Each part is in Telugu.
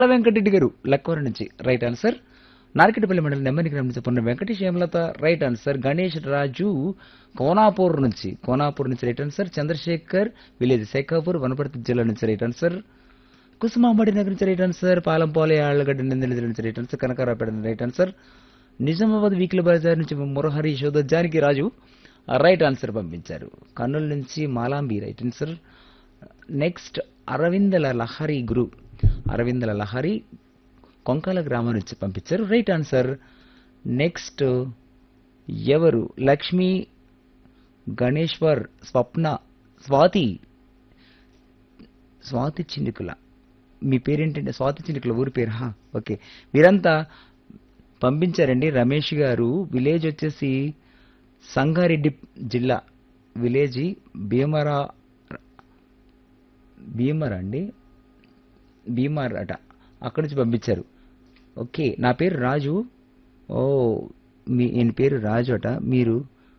వెంకటరెడ్డి గారు లక్కవరం నుంచి రైట్ ఆన్సర్ నార్కెట్పల్లి మండలం నెమ్మది గ్రామం నుంచి పొన్న వెంకటేష్ హేమలత రైట్ ఆన్సర్ గణేష్ రాజు కోనాపూర్ నుంచి కోనాపూర్ నుంచి right answer Chandrasekhar village Shekhapur Wanaparthy జిల్లా నుంచి రైట్ ఆన్సర్ కుసుమాంబడి నగర్ నుంచి రైట్ ఆన్సర్ పాలంపోలే ఆళ్లగడ్డ నిందల నుంచి రైట్ ఆన్సర్ కనకారాపేట నుంచి రైట్ ఆన్సర్ నిజామాబాద్ వీక్లీ బజార్ నుంచి మురహరి యశోద జానకి రాజు రైట్ ఆన్సర్ పంపించారు కర్నూలు నుంచి Malambi right answer next Aravindala Lahari Guru Aravindala Lahari Konkala గ్రామం నుంచి పంపించారు రైట్ ఆన్సర్ నెక్స్ట్ ఎవరు లక్ష్మి గణేశ్వర్ స్వప్న స్వాతి స్వాతి చినుకుల మీ పేరేంటంటే స్వాతి చినుకుల ఊరి పేరు హా ఓకే మీరంతా పంపించారండి రమేష్ గారు విలేజ్ వచ్చేసి సంగారెడ్డి జిల్లా విలేజ్ భీమరా భీమరా అండి భీమర్ అట అక్కడి నుంచి పంపించారు ఓకే నా పేరు రాజు ఓ మీ ఈయన పేరు రాజు అట మీరు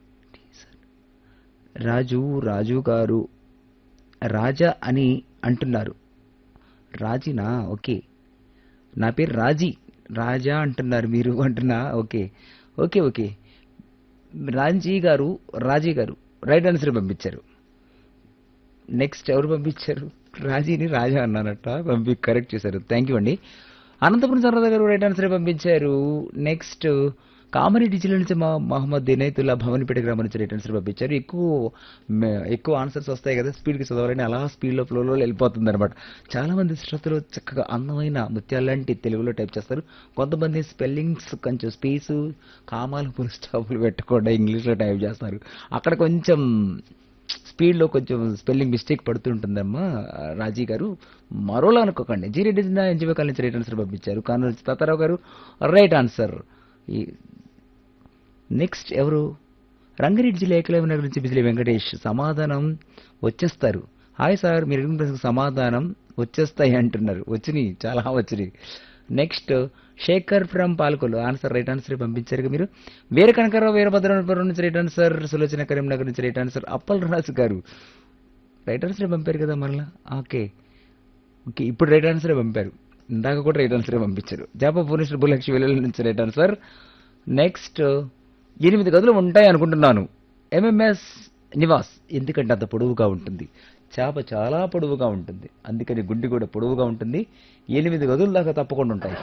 రాజు రాజు గారు రాజా అని అంటున్నారు రాజీనా ఓకే నా పేరు రాజీ రాజా అంటున్నారు మీరు అంటున్నా ఓకే ఓకే ఓకే రాజీ గారు రాజీ గారు రైట్ ఆన్సర్ పంపించారు నెక్స్ట్ ఎవరు పంపించారు రాజీని రాజా అన్నారట పంపి కరెక్ట్ చేశారు థ్యాంక్ యూ అండి అనంతపురం సరదా గారు రైట్ ఆన్సర్ పంపించారు నెక్స్ట్ కామారెడ్డి జిల్లా నుంచి మా మహమ్మద్ దినైతుల్లా భవన్పేట గ్రామం నుంచి రైట్ ఆన్సర్ పంపించారు ఎక్కువ మ- ఎక్కువ ఆన్సర్స్ వస్తాయి కదా స్పీడ్కి చదవాలని అలా స్పీడ్లో ఫ్లోలో వెళ్ళిపోతుంది అనమాట చాలా మంది శ్రోతలు చక్కగా అందమైన ముత్యాలంటి తెలుగులో టైప్ చేస్తారు కొంతమంది స్పెల్లింగ్స్ కొంచెం స్పేస్ కామాలు పుల్ స్టాపులు పెట్టకుండా ఇంగ్లీష్లో టైప్ చేస్తారు అక్కడ కొంచెం స్పీడ్లో కొంచెం స్పెల్లింగ్ మిస్టేక్ పడుతుంటుందమ్మా రాజీ గారు మరోలా అనుకోకండి జీ రెడ్డి ఎన్జిఓ కాల్ నుంచి రైట్ ఆన్సర్ పంపించారు కాను నుంచి తాతారావు గారు రైట్ ఆన్సర్ ఈ నెక్స్ట్ ఎవరు రంగారెడ్డి జిల్లా ఏకలవ్య నగర్ నుంచి బిజిలీ వెంకటేష్ సమాధానం వచ్చేస్తారు హాయ్ సార్ మీరు అడిగిన ప్రశ్నకు సమాధానం వచ్చేస్తాయి అంటున్నారు వచ్చినాయి చాలా వచ్చినాయి next Shekhar from Palakollu answer right answer పంపించారు కదా మీరు వీర కనకరావు వీరభద్రపురం నుంచి రైట్ ఆన్సర్ సులోచన కరీంనగర్ నుంచి రైట్ ఆన్సర్ అప్పల్ రాజు గారు రైట్ ఆన్సర్ పంపారు కదా మరలా ఓకే ఓకే ఇప్పుడు రైట్ ఆన్సరే పంపారు ఇందాక కూడా రైట్ ఆన్సరే పంపించారు జాప భువనేశ్వర్ భూలక్ష్మి వెల్లుల్లి నుంచి రైట్ ఆన్సర్ నెక్స్ట్ ఎనిమిది గదులు ఉంటాయి అనుకుంటున్నాను ఎంఎంఎస్ నివాస్ ఎందుకంటే అంత పొడవుగా ఉంటుంది చేప చాలా పొడవుగా ఉంటుంది అందుకని గుడ్డి కూడా పొడవుగా ఉంటుంది ఎనిమిది గదుల దాకా తప్పకుండా ఉంటాయి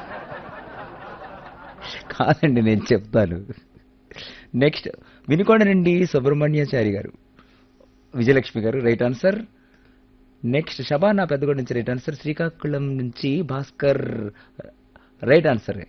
కాదండి నేను చెప్తాను నెక్స్ట్ వినుకొండ నుండి సుబ్రహ్మణ్యాచారి గారు విజయలక్ష్మి గారు right answer next Shabana Peddagonda నుంచి రైట్ ఆన్సర్ శ్రీకాకుళం నుంచి భాస్కర్ రైట్ ఆన్సర్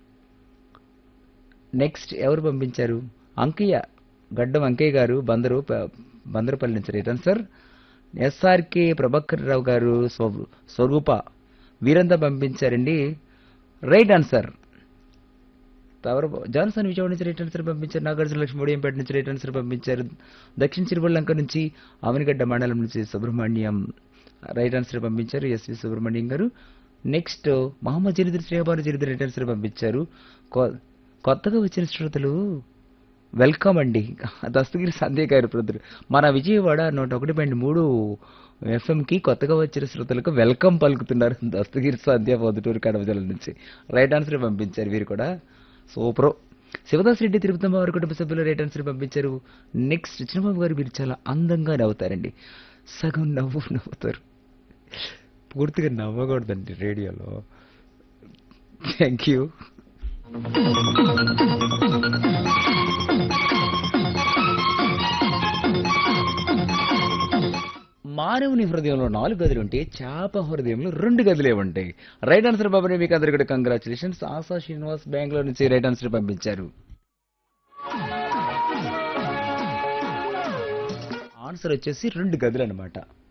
నెక్స్ట్ ఎవరు పంపించారు అంకయ్య గడ్డం అంకయ్య గారు బందరు ప- బందరుపల్లి నుంచి right answer SRK Prabhakar Rao గారు స్వ- స్వరూప వీరంతా పంపించారండి right answer Tavara Johnson Vijayawada నుంచి రైట్ ఆన్సర్ పంపించారు నాగార్జున లక్ష్మి ఒడియంపేట నుంచి రైట్ ఆన్సర్ పంపించారు దక్షిణ చిరువల్లంక నుంచి ఆవనిగడ్డ మండలం నుంచి సుబ్రహ్మణ్యం రైట్ ఆన్సర్ పంపించారు ఎస్వి సుబ్రహ్మణ్యం గారు నెక్స్ట్ మహమ్మద్ జరిద్ర శ్రేయబాను జరిద్ర రైట్ ఆన్సర్ పంపించారు కొ- కొత్తగా వచ్చిన శ్రోతలు వెల్కమ్ అండి దస్తగిరి సంధ్య గారు ప్రజలు మన విజయవాడ నూట ఒకటి పాయింట్ మూడు ఎఫ్ఎంకి కొత్తగా వచ్చిన శ్రోతలకు వెల్కమ్ పలుకుతున్నారు దస్తగిరి సంధ్య పొద్దుటూరు కడప జిల్లా నుంచి రైట్ ఆన్సర్ పంపించారు వీరు కూడా సూపర్ శివదాస్ రెడ్డి తిరుపతమ్మ వారి కుటుంబ సభ్యులు రైట్ ఆన్సర్ పంపించారు నెక్స్ట్ చిన్నబాబు గారు మీరు చాలా అందంగా నవ్వుతారండి సగం నవ్వు నవ్వుతారు పూర్తిగా నవ్వకూడదండి రేడియోలో థ్యాంక్ యూ మానవుని హృదయంలో నాలుగు గదులు ఉంటే చేప హృదయంలో రెండు గదులే ఉంటాయి రైట్ ఆన్సర్ బాబుని మీకు అందరికీ కూడా కంగ్రాచులేషన్స్ ఆశా శ్రీనివాస్ బెంగళూరు నుంచి రైట్ ఆన్సర్ పంపించారు ఆన్సర్ వచ్చేసి రెండు గదులు అనమాట